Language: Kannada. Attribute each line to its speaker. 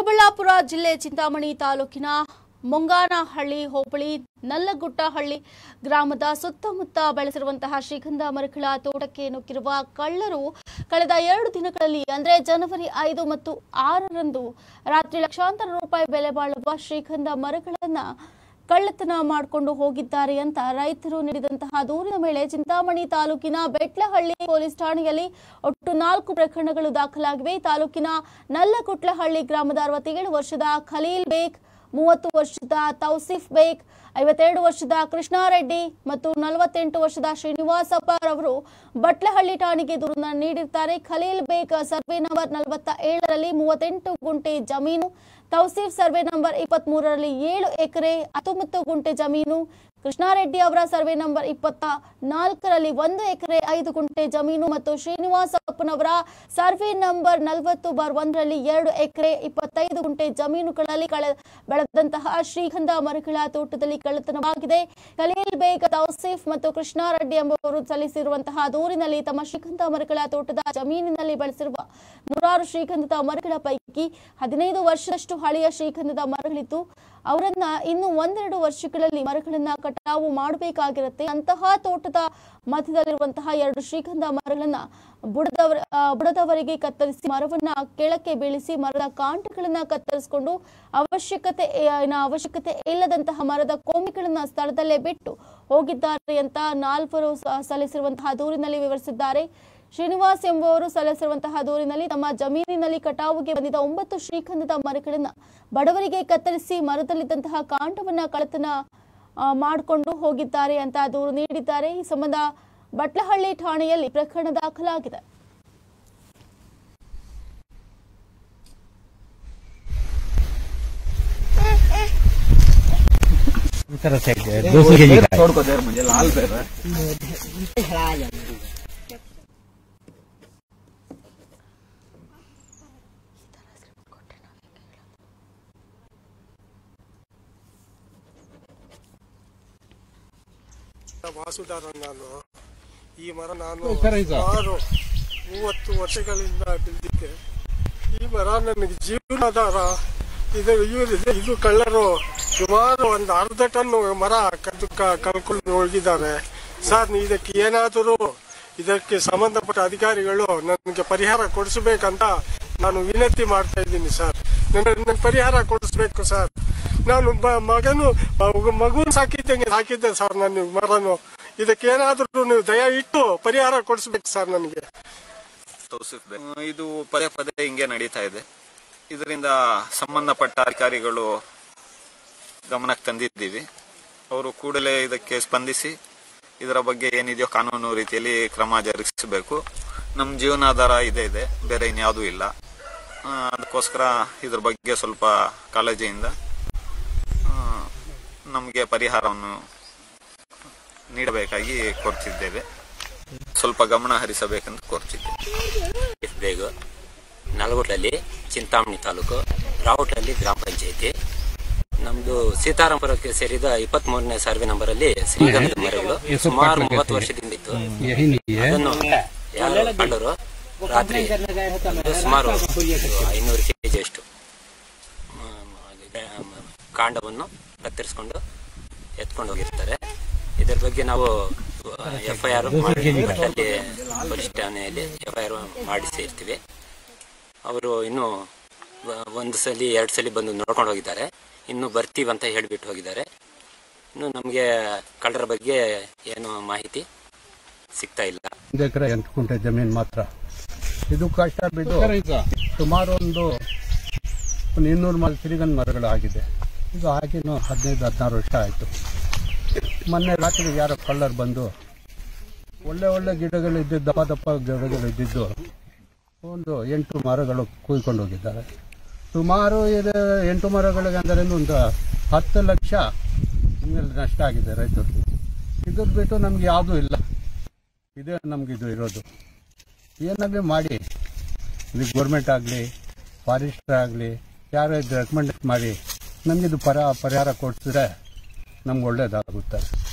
Speaker 1: ಚಿಕ್ಕಬಳ್ಳಾಪುರ ಜಿಲ್ಲೆ ಚಿಂತಾಮಣಿ ತಾಲೂಕಿನ ಮೊಂಗಾನಹಳ್ಳಿ ಹೋಬಳಿ ನಲ್ಲಗುಟ್ಟಹಳ್ಳಿ ಗ್ರಾಮದ ಸುತ್ತಮುತ್ತ ಬೆಳೆಸಿರುವಂತಹ ಶ್ರೀಗಂಧ ಮರಗಳ ತೋಟಕ್ಕೆ ನುಗ್ಗಿರುವ ಕಳ್ಳರು ಕಳೆದ ಎರಡು ದಿನಗಳಲ್ಲಿ ಅಂದ್ರೆ ಜನವರಿ ಐದು ಮತ್ತು ಆರರಂದು ರಾತ್ರಿ ಲಕ್ಷಾಂತರ ರೂಪಾಯಿ ಬೆಲೆ ಬಾಳುವ ಶ್ರೀಗಂಧ ಮರಗಳನ್ನ ಕಳ್ಳತನ ಮಾಡಿಕೊಂಡು ಹೋಗಿದ್ದಾರೆ ಅಂತ ರೈತರು ನೀಡಿದಂತಹ ದೂರಿನ ಮೇಲೆ ಚಿಂತಾಮಣಿ ತಾಲೂಕಿನ ಬೆಟ್ಲಹಳ್ಳಿ ಪೊಲೀಸ್ ಠಾಣೆಯಲ್ಲಿ ಒಟ್ಟು ನಾಲ್ಕು ಪ್ರಕರಣಗಳು ದಾಖಲಾಗಿವೆ ತಾಲೂಕಿನ ನಲ್ಲಗುಟ್ಲಹಳ್ಳಿ ಗ್ರಾಮದ ಅರವತ್ತೇಳು ವರ್ಷದ ಖಲೀಲ್ ಬೇಗ್ ಮೂವತ್ತು ವರ್ಷದ ತೌಸಿಫ್ ಬೇಗ್ ಐವತ್ತೆರಡು ವರ್ಷದ ಕೃಷ್ಣಾರೆಡ್ಡಿ ಮತ್ತು ನಲವತ್ತೆಂಟು ವರ್ಷದ ಶ್ರೀನಿವಾಸಪ್ಪ ರವರು ಬಟ್ಲಹಳ್ಳಿ ಠಾಣೆಗೆ ದೂರನ್ನ ನೀಡಿರ್ತಾರೆ ಖಲೀಲ್ ಬೇಗ್ ಸರ್ವೆ ನಂಬರ್ ನಲವತ್ತ ಏಳರಲ್ಲಿ ಮೂವತ್ತೆಂಟು ಗುಂಟೆ ಜಮೀನು ತೌಸೀಫ್ ಸರ್ವೆ ನಂಬರ್ ಇಪ್ಪತ್ತ್ ಮೂರರಲ್ಲಿ ಏಳು ಎಕರೆ ಹತ್ತೊಂಬತ್ತು ಗುಂಟೆ ಜಮೀನು ಕೃಷ್ಣಾರೆಡ್ಡಿ ಅವರ ಸರ್ವೆ ನಂಬರ್ ಇಪ್ಪತ್ತ ನಾಲ್ಕರಲ್ಲಿ ಒಂದು ಎಕರೆ ಐದು ಗುಂಟೆ ಜಮೀನು ಮತ್ತು ಶ್ರೀನಿವಾಸಪ್ಪನವರ ಸರ್ವೆ ನಂಬರ್ ನಲವತ್ತು ಬಾರ್ ಒಂದರಲ್ಲಿ ಎರಡು ಎಕರೆ ಇಪ್ಪತ್ತೈದು ಗುಂಟೆ ಜಮೀನುಗಳಲ್ಲಿ ಕಳೆ ಬೆಳೆದಂತಹ ಶ್ರೀಗಂಧ ಮರಗಳ ತೋಟದಲ್ಲಿ ಕಳ್ಳತನವಾಗಿದೆ ಖಲೀಲ್ ಬೇಗ್ ತೌಸೀಫ್ ಮತ್ತು ಕೃಷ್ಣಾರೆಡ್ಡಿ ಎಂಬುವರು ಸಲ್ಲಿಸಿರುವಂತಹ ದೂರಿನಲ್ಲಿ ತಮ್ಮ ಶ್ರೀಗಂಧ ಮರಗಳ ತೋಟದ ಜಮೀನಿನಲ್ಲಿ ಬೆಳೆಸಿರುವ ನೂರಾರು ಶ್ರೀಗಂಧದ ಮರಗಳ ಪೈಕಿ ಹದಿನೈದು ವರ್ಷದಷ್ಟು ಹಳೆಯ ಶ್ರೀಗಂಧದ ಮರಗಳಿದ್ದು ಅವರನ್ನ ಇನ್ನು ಒಂದೆರಡು ವರ್ಷಗಳಲ್ಲಿ ಮರಗಳನ್ನ ಕಟಾವು ಮಾಡಬೇಕಾಗಿರುತ್ತೆ ಅಂತಹ ತೋಟದ ಮಧ್ಯದಲ್ಲಿರುವಂತಹ ಎರಡು ಶ್ರೀಗಂಧ ಮರಗಳನ್ನ ಬುಡದವರ ಆ, ಬುಡದವರಿಗೆ ಕತ್ತರಿಸಿ ಮರವನ್ನ ಕೆಳಕ್ಕೆ ಬೀಳಿಸಿ ಮರದ ಕಾಂಟಗಳನ್ನ ಕತ್ತರಿಸಿಕೊಂಡು ಅವಶ್ಯಕತೆ ಏನ ಅವಶ್ಯಕತೆ ಇಲ್ಲದಂತಹ ಮರದ ಕೊಂಬೆಗಳನ್ನ ಸ್ಥಳದಲ್ಲೇ ಬಿಟ್ಟು ಹೋಗಿದ್ದಾರೆ ಅಂತ ನಾಲ್ವರು ಸ- ಸಲ್ಲಿಸಿರುವಂತಹ ದೂರಿನಲ್ಲಿ ವಿವರಿಸಿದ್ದಾರೆ ಶ್ರೀನಿವಾಸ್ ಎಂಬುವರು ಸಲ್ಲಿಸಿರುವಂತಹ ದೂರಿನಲ್ಲಿ ತಮ್ಮ ಜಮೀನಿನಲ್ಲಿ ಕಟಾವುಗೆ ಬಂದಿದ್ದ ಒಂಬತ್ತು ಶ್ರೀಗಂಧದ ಮರಗಳನ್ನ ಬಡವರಿಗೆ ಕತ್ತರಿಸಿ ಮರದಲ್ಲಿದ್ದಂತಹ ಕಾಂಡವನ್ನ ಕಳತನ ಮಾಡಿಕೊಂಡು ಹೋಗಿದ್ದಾರೆ ಅಂತ ದೂರು ನೀಡಿದ್ದಾರೆ ಈ ಸಂಬಂಧ ಬಟ್ಲಹಳ್ಳಿ ಠಾಣೆಯಲ್ಲಿ ಪ್ರಕರಣ ದಾಖಲಾಗಿದೆ
Speaker 2: तरह से दो सौ के जी का है।
Speaker 3: छोड़ को देर मुझे लाल पे है
Speaker 4: ವಾಸುದಾರ ನಾನು ಈ ಮರ ನಾನು
Speaker 2: ಸರಿ, ಸರ್.
Speaker 4: ಸುಮಾರು ಮೂವತ್ತು ವರ್ಷಗಳಿಂದ ಬೆಳೆದಿದ್ದೆ ಈ ಮರ ನನಗೆ ಜೀವನಾಧಾರ ಇದು ಇವ್ರು- ಇದು ಕಳ್ಳರು ಸುಮಾರು ಒಂದು ಅರ್ಧ ಟನ್ ಮರ ಕದ್ದು ಕ- ಕಳ್ಕೊಂಡು ಹೋಗಿದ್ದಾರೆ ಸರ್ ನೀವು ಇದಕ್ಕೆ ಏನಾದರೂ ಇದಕ್ಕೆ ಸಂಬಂಧಪಟ್ಟ ಅಧಿಕಾರಿಗಳು ನನಗೆ ಪರಿಹಾರ ಕೊಡಿಸಬೇಕಂತ ನಾನು ವಿನಂತಿ ಮಾಡ್ತಾ ಇದ್ದೀನಿ ಸರ್ ನನ್ನ ಪರಿಹಾರ ಕೊಡಿಸ್ಬೇಕು ಸರ್ ನಾನು ಬ- ಮಗನು ಮಗುನ್ ಸಾಕಿದ್ದಂಗೆ ಸಾಕಿದ್ದೆ ಸರ್ ನಾನು ಮರನು ಇದಕ್ಕೇನಾದ್ರೂ ನೀವು ದಯ ಇಟ್ಟು ಪರಿಹಾರ ಕೊಡಿಸ್ಬೇಕು ಸರ್ ನನಗೆ
Speaker 3: ತೌಸಿಫ್ ಬೇ- ಆ, ಇದು ಪದೇ ಪದೇ ಹಿಂಗೆ ನಡೀತಾ ಇದೆ ಇದರಿಂದ ಸಂಬಂಧಪಟ್ಟ ಅಧಿಕಾರಿಗಳು ಗಮನಕ್ಕೆ ತಂದಿದ್ದೀವಿ ಅವರು ಕೂಡಲೇ ಇದಕ್ಕೆ ಸ್ಪಂದಿಸಿ ಇದರ ಬಗ್ಗೆ ಏನಿದೆಯೋ ಕಾನೂನು ರೀತಿಯಲ್ಲಿ ಕ್ರಮ ಜರುಗಿಸಬೇಕು ನಮ್ಮ ಜೀವನಾಧಾರ ಇದೇ ಇದೆ ಬೇರೆ ಇನ್ಯಾವುದೂ ಇಲ್ಲ ಆ, ಅದಕ್ಕೋಸ್ಕರ ಇದ್ರ ಬಗ್ಗೆ ಸ್ವಲ್ಪ ಕಾಳಜಿಯಿಂದ ನಮಗೆ ಪರಿಹಾರವನ್ನು ನೀಡಬೇಕಾಗಿ ಕೋರ್ತಿದ್ದೇವೆ ಸ್ವಲ್ಪ ಗಮನ ಹರಿಸಬೇಕೆಂದು ಕೋರ್ತಿದ್ದೇವೆ
Speaker 5: ಬೇಗ ನಲಗುಟ್ಲಲ್ಲಿ ಚಿಂತಾಮಣಿ ತಾಲೂಕು ರಾವುಟ್ಲಲ್ಲಿ ಗ್ರಾಮ ಪಂಚಾಯತಿ ನಮ್ದು ಸೀತಾರಾಮಪುರಕ್ಕೆ ಸೇರಿದ ಇಪ್ಪತ್ತ್ ಮೂರನೇ ಸರ್ವೆ ನಂಬರ್ ಅಲ್ಲಿ ಶ್ರೀಗಂಧದ ಮರಗಳು ಸುಮಾರು ಮೂವತ್ತು ವರ್ಷದಿಂದ ಇತ್ತು
Speaker 2: यही नहीं है
Speaker 5: ಅದನ್ನು ಯಾರು ಕಂಡರು ರಾತ್ರಿ ಒಂದು ಸುಮಾರು ಐನೂರು ಕೆಜಿ ಅಷ್ಟು ಮ, ಕಾಂಡವನ್ನು ಕತ್ತರಿಸಿಕೊಂಡು ಎತ್ಕೊಂಡು ಹೋಗಿರ್ತಾರೆ ಇದರ ಬಗ್ಗೆ ನಾವು ಎಫ್ ಐ ಆರ್ ಅಲ್ಲಿ ಪೊಲೀಸ್ ಠಾಣೆಯಲ್ಲಿ ಎಫ್ ಐ ಆರ್ ಮಾಡಿಸಿ ಇರ್ತೀವಿ ಅವರು ಇನ್ನು ವ- ಒಂದು ಸಲ ಎರಡು ಸಲ ಬಂದು ನೋಡ್ಕೊಂಡು ಹೋಗಿದ್ದಾರೆ ಇನ್ನು ಬರ್ತೀವಿ ಅಂತ ಹೇಳಿಬಿಟ್ಟು ಹೋಗಿದ್ದಾರೆ ಇನ್ನು ನಮಗೆ ಕಳ್ಳರ ಬಗ್ಗೆ ಏನು ಮಾಹಿತಿ ಸಿಗ್ತಾ ಇಲ್ಲ
Speaker 6: ಒಂದು ಎಕರೆ ಎಂಟು ಕುಂಟೆ ಜಮೀನು ಮಾತ್ರ ಇದು ಕಷ್ಟ ಬಿದ್ದು ಸುಮಾರು ಒಂದು ಒಂದು ಇನ್ನೂರು ಮರ ಸಿರಿಗನ್ ಮರಗಳು ಆಗಿದೆ ಇದು ಆಗಿನೂ ಹದಿನೈದು ಹದಿನಾರು ವರ್ಷ ಆಯಿತು ಮೊನ್ನೆ ರಾತ್ರಿ ಯಾರೋ ಕಳ್ಳರು ಬಂದು ಒಳ್ಳೆ ಒಳ್ಳೆ ಗಿಡಗಳು ಇದ್ದಿದ್ದು ದಪ್ಪ ದಪ್ಪ ಗಿಡಗಳು ಇದ್ದಿದ್ದು ಒಂದು ಎಂಟು ಮರಗಳು ಕುಯ್ಕೊಂಡು ಹೋಗಿದ್ದಾರೆ ಸುಮಾರು ಇದು ಎಂಟು ಮರಗಳಿಗೆ ಅಂದರೆ ಒಂದು ಹತ್ತು ಲಕ್ಷ ಹಿಂಗೆಲ್ಲ ನಷ್ಟ ಆಗಿದೆ ರೈತರು ಇದ್ರ ಬಿಟ್ಟು ನಮ್ಗೆ ಯಾವುದೂ ಇಲ್ಲ ಇದೇ ನಮಗಿದು ಇರೋದು ಏನಾಗಲಿ ಮಾಡಿ ಇದು ಗೌರ್ಮೆಂಟ್ ಆಗಲಿ ಫಾರೆಸ್ಟರ್ ಆಗಲಿ ಯಾರು ರೆಕಮೆಂಡ್ ಮಾಡಿ ನಮಗಿದು ಪರ ಪರಿಹಾರ ಕೊಡಿಸಿದ್ರೆ ನಮ್ಗೆ ಒಳ್ಳೇದಾಗುತ್ತೆ